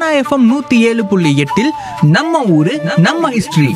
Sona FM நூத்தி ஏழு புள்ளி எட்டில் நம்ம ஊரு நம்ம ஹிஸ்டரி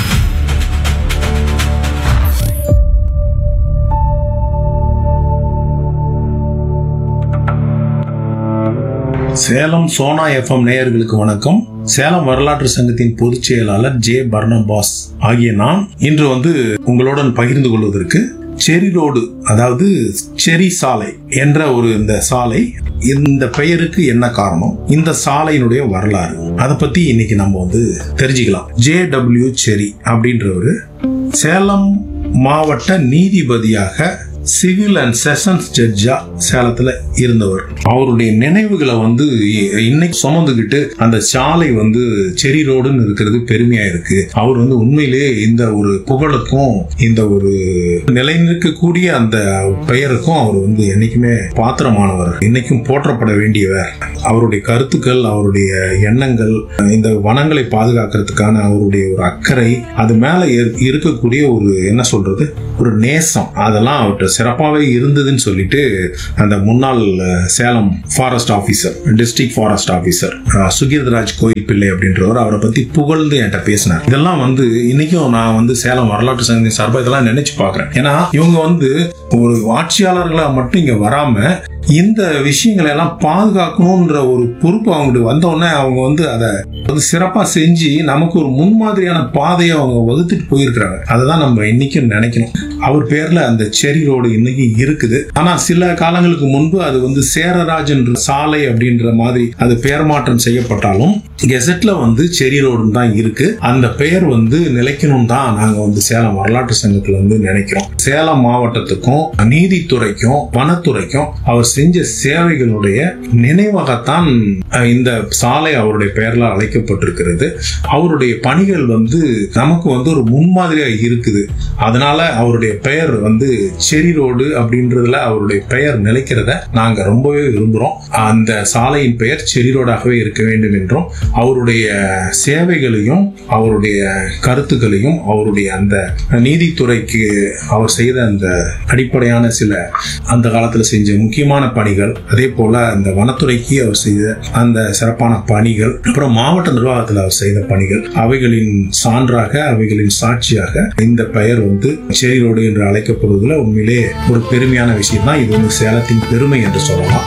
சேலம் சோனா எஃப்எம் நேயர்களுக்கு வணக்கம் சேலம் வரலாற்று சங்கத்தின் பொதுச் செயலாளர் ஜே பர்னபாஸ் ஆகிய நான் இன்று வந்து உங்களுடன் பகிர்ந்து கொள்வதற்கு செரி ரோடு அதாவது செரி சாலை என்ற ஒரு இந்த சாலை இந்த பெயருக்கு என்ன காரணம் இந்த சாலையினுடைய வரலாறு அதை பத்தி இன்னைக்கு நம்ம வந்து தெரிஞ்சுக்கலாம் ஜே டபிள்யூ செரி அப்படின்றவரு சேலம் மாவட்ட நீதிபதியாக சிவில் அண்ட் செஷன்ஸ் ஜட்ஜா சேலத்துல இருந்தவர் அவருடைய நினைவுகளை வந்து இ- இன்னைக்கு சுமந்துக்கிட்டு அந்த சாலை வந்து செரி ரோடுன்னு இருக்கிறது பெருமையா இருக்கு அவர் வந்து உண்மையிலேயே இந்த ஒரு புகழுக்கும் இந்த ஒரு நிலைநிற்கக்கூடிய அந்த பெயருக்கும் அவர் வந்து என்னைக்குமே பாத்திரமானவர் இன்னைக்கும் போற்றப்பட வேண்டியவர் அவருடைய கருத்துக்கள் அவருடைய எண்ணங்கள் இந்த வனங்களை பாதுகாக்கிறதுக்கான அவருடைய ஒரு அக்கறை அது மேல இரு- இருக்கக்கூடிய ஒரு என்ன சொல்றது ஒரு நேசம் அதெல்லாம் அவர்கிட்ட சிறப்பாகவே இருந்ததுன்னு சொல்லிட்டு அந்த முன்னாள் அஹ், Salem forest officer district forest officer Sukeerthraj கோயில் பிள்ளை அப்படின்றவர் அவரை பத்தி புகழ்ந்து என்கிட்ட பேசினார் இதெல்லாம் வந்து இன்னைக்கும் நான் வந்து சேலம் வரலாற்று சங்கத்தின் சார்பாக இதெல்லாம் நினைச்சு பார்க்கறேன் ஏன்னா இவங்க வந்து ஒரு ஆட்சியாளர்களா மட்டும் இங்க வராம இந்த விஷயங்களை எல்லாம் பாதுகாக்கணும்ன்ற ஒரு பொறுப்பு அவங்களுக்கு வந்த உடனே அவங்க வந்து அதை வந்து சிறப்பா செஞ்சு நமக்கு ஒரு முன்மாதிரியான பாதையை அவங்க வகுத்துட்டு போயிருக்கிறாங்க அதை தான் நம்ம இன்னைக்கும் நினைக்கணும் அவர் பேர்ல அந்த செரி ரோடு இன்னைக்கு இருக்குது ஆனா சில காலங்களுக்கு முன்பு அது வந்து சேரராஜன் சாலை அப்படின்ற மாதிரி அது பெயர் மாற்றம் செய்யப்பட்டாலும் கெசட்ல வந்து செரி ரோடுன்னு தான் இருக்கு அந்த பெயர் வந்து நிலைக்கணும் தான் நாங்க வந்து சேலம் வரலாற்று சங்கத்துல வந்து நினைக்கிறோம் சேலம் மாவட்டத்துக்கும் நீதித்துறைக்கும் வனத்துறைக்கும் அவர் செஞ்ச சேவைகளுடைய நினைவாகத்தான் அஹ், இந்த சாலை அவருடைய பெயர்ல அழைக்கப்பட்டிருக்கிறது அவருடைய பணிகள் வந்து நமக்கு வந்து ஒரு முன்மாதிரியா இருக்குது அதனால அவருடைய பெயர் வந்து செரி ரோடு அப்படின்றதுல அவருடைய பெயர் நிலைக்கிறத நாங்க ரொம்பவே விரும்புறோம் அந்த சாலையின் பெயர் செரி ரோடாகவே இருக்க வேண்டும் என்றும் அவருடைய சேவைகளையும் அவருடைய கருத்துக்களையும் அவருடைய அந்த நீதித்துறைக்கு அவர் செய்த அந்த அடிப்படையான சில அந்த காலத்துல செஞ்ச முக்கியமான பணிகள் அதே போல அந்த வனத்துறைக்கு அவர் செய்த அந்த சிறப்பான பணிகள் அப்புறம் மாவட்ட நிர்வாகத்தில் அவர் செய்த பணிகள் அவைகளின் சான்றாக அவைகளின் சாட்சியாக இந்த பெயர் வந்து செரி ரோடு என்று அழைக்கப்படுவதில் உண்மையிலே ஒரு பெருமையான விஷயம் தான் இது வந்து சேலத்தின் பெருமை என்று சொல்லலாம்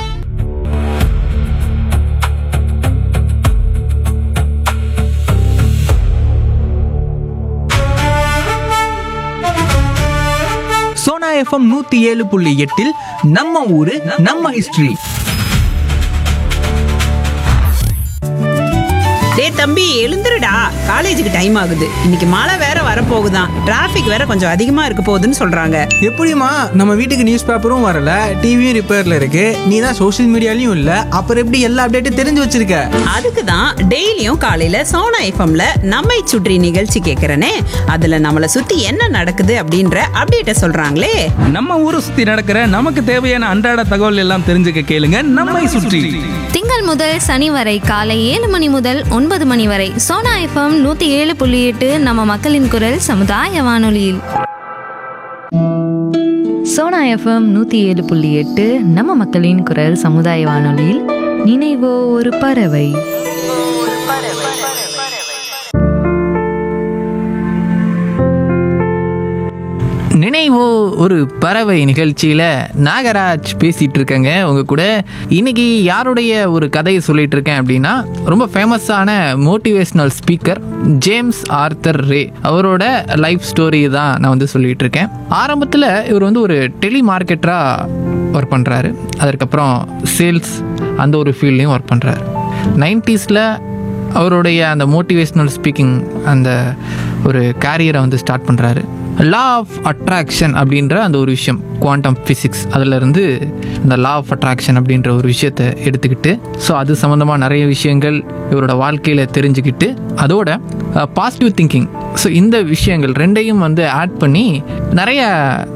சோனா எஃப்எம் நூத்தி ஏழு புள்ளி எட்டில் நம்ம ஊரு நம்ம ஹிஸ்டரி டேய் தம்பி எழுந்துருடா காலேஜுக்கு டைம் ஆகுது இன்னைக்கு மழை வேற வரப்போகுதான் டிராஃபிக் வேற கொஞ்சம் அதிகமா இருக்க போகுதுன்னு சொல்றாங்க எப்படிம்மா நம்ம வீட்டுக்கு நியூஸ் பேப்பரும் வரல டிவியும் ரிப்பேர்ல இருக்கு நீ தான் சோஷியல் மீடியாலையும் இல்ல அப்புறம் எப்படி எல்லா அப்டேட்டும் தெரிஞ்சு வச்சிருக்க அதுக்கு தான் டெய்லியும் காலையில சோனா எஃப்எம்ல நம்மை சுற்றி நிகழ்ச்சி கேட்கறனே அதுல நம்மள சுத்தி என்ன நடக்குது அப்படின்ற அப்டேட்ட சொல்றாங்களே நம்ம ஊரை சுத்தி நடக்கிற நமக்கு தேவையான அன்றாட தகவல் எல்லாம் தெரிஞ்சுக்க கேளுங்க நம்மை சுற்றி திங்கள் முதல் சனி வரை காலை ஏழு மணி முதல் ஒன்பது மணி வரை சோனா எஃப்எம் நூத்தி ஏழு புள்ளி எட்டு நம்ம மக்களின் குரல் சமுதாய வானொலியில் சோனா எஃப்எம் நூற்றி ஏழு புள்ளி எட்டு நம்ம மக்களின் குரல் சமுதாய வானொலியில் நினைவோ ஒரு பறவை நினைவோ ஒரு பறவை நிகழ்ச்சியில் நாகராஜ் பேசிகிட்டு இருக்கேங்க உங்க கூட இன்னைக்கு யாருடைய ஒரு கதையை சொல்லிட்டு இருக்கேன் அப்படின்னா ரொம்ப ஃபேமஸான motivational speaker James Arthur Ray அவரோட லைஃப் ஸ்டோரி தான் நான் வந்து சொல்லிட்டு இருக்கேன் ஆரம்பத்தில் இவர் வந்து ஒரு டெலி மார்க்கெட்டராக ஒர்க் பண்ணுறாரு அதற்கப்புறம் சேல்ஸ் அந்த ஒரு ஃபீல்ட்லேயும் ஒர்க் பண்ணுறாரு நைன்டிஸில் அவருடைய அந்த மோட்டிவேஷ்னல் ஸ்பீக்கிங் அந்த ஒரு கேரியரை வந்து ஸ்டார்ட் பண்ணுறாரு லா ஆஃப் அட்ராக்ஷன் அப்படின்ற அந்த ஒரு விஷயம் குவாண்டம் ஃபிசிக்ஸ் அதிலிருந்து அந்த லா ஆஃப் அட்ராக்ஷன் அப்படின்ற ஒரு விஷயத்தை எடுத்துக்கிட்டு ஸோ அது சம்மந்தமாக நிறைய விஷயங்கள் இவரோட வாழ்க்கையில் தெரிஞ்சுக்கிட்டு அதோட பாசிட்டிவ் திங்கிங் ஸோ இந்த விஷயங்கள் ரெண்டையும் வந்து ஆட் பண்ணி நிறைய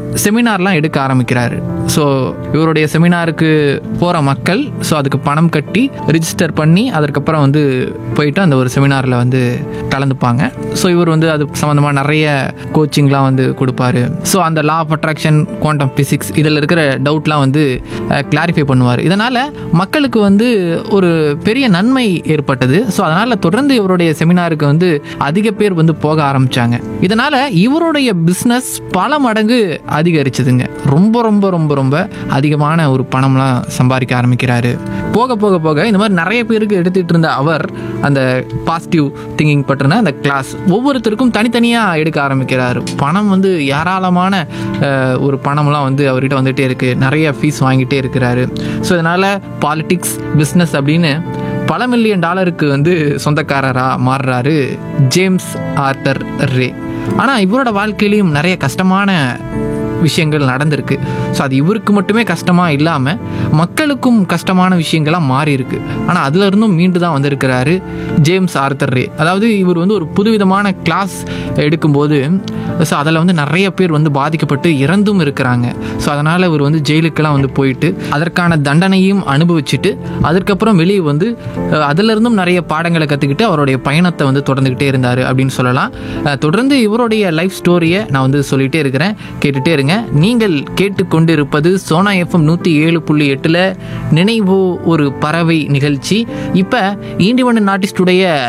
செமினார்லாம் எடுக்க ஆரம்பிக்கிறாரு ஸோ இவருடைய செமினாருக்கு போகிற மக்கள் ஸோ அதுக்கு பணம் கட்டி ரிஜிஸ்டர் பண்ணி அதற்கப்புறம் வந்து போயிட்டு அந்த ஒரு செமினாரில் வந்து கலந்துப்பாங்க ஸோ இவர் வந்து அது சம்மந்தமாக நிறைய கோச்சிங்லாம் வந்து கொடுப்பாரு ஸோ அந்த law of attraction quantum physics இதில் இருக்கிற டவுட்லாம் வந்து கிளாரிஃபை பண்ணுவார் இதனால் மக்களுக்கு வந்து ஒரு பெரிய நன்மை ஏற்பட்டது ஸோ அதனால் தொடர்ந்து இவருடைய செமினாருக்கு வந்து அதிக பேர் வந்து போக ஆரம்பித்தாங்க இதனால் இவருடைய பிஸ்னஸ் பல மடங்கு அதிகரிச்சதுங்க ரொம்ப ரொம்ப ரொம்ப ரொம்ப அதிகமான ஒரு பணம்லாம் சம்பாதிக்க ஆரம்பிக்கிறாரு போக போக போக இந்த மாதிரி நிறைய பேருக்கு எடுத்துகிட்டு இருந்த அவர் அந்த பாசிட்டிவ் திங்கிங் பற்றின அந்த கிளாஸ் ஒவ்வொருத்தருக்கும் தனித்தனியாக எடுக்க ஆரம்பிக்கிறாரு பணம் வந்து ஏராளமான அஹ், ஒரு பணம்லாம் வந்து அவர்கிட்ட வந்துகிட்டே இருக்குது நிறைய ஃபீஸ் வாங்கிட்டே இருக்கிறாரு ஸோ இதனால் பாலிட்டிக்ஸ் பிஸ்னஸ் அப்படின்னு பல மில்லியன் டாலருக்கு வந்து சொந்தக்காரராக மாறுறாரு ஜேம்ஸ் ஆர்த்தர் ரே ஆனால் இவரோட வாழ்க்கையிலையும் நிறைய கஷ்டமான விஷயங்கள் நடந்திருக்கு ஸோ அது இவருக்கு மட்டுமே கஷ்டமாக இல்லாமல் மக்களுக்கும் கஷ்டமான விஷயங்களாக மாறி இருக்கு ஆனால் அதுல இருந்தும் மீண்டு தான் வந்திருக்கிறாரு ஜேம்ஸ் ஆர்த்தர் ரே அதாவது இவர் வந்து ஒரு புதுவிதமான கிளாஸ் எடுக்கும்போது ஸோ அதில் வந்து நிறைய பேர் வந்து பாதிக்கப்பட்டு இறந்தும் இருக்கிறாங்க ஸோ அதனால் இவர் வந்து ஜெயிலுக்கெல்லாம் வந்து போயிட்டு அதற்கான தண்டனையும் அனுபவிச்சுட்டு அதற்கப்புறம் வெளியே வந்து அஹ், அதிலிருந்தும் நிறைய பாடங்களை கற்றுக்கிட்டு அவருடைய பயணத்தை வந்து தொடர்ந்துக்கிட்டே இருந்தார் அப்படின்னு சொல்லலாம் அஹ், தொடர்ந்து இவருடைய லைஃப் ஸ்டோரியை நான் வந்து சொல்லிகிட்டே இருக்கிறேன் கேட்டுகிட்டே இருங்க நீங்கள் கேட்டுக்கொண்டு இருப்பது சோனா எஃப்எம் நூற்றி ஏழு புள்ளி எட்டில் நினைவோ ஒரு பறவை நிகழ்ச்சி இப்போ ஈண்டிவண்ணன் ஆர்டிஸ்டுடைய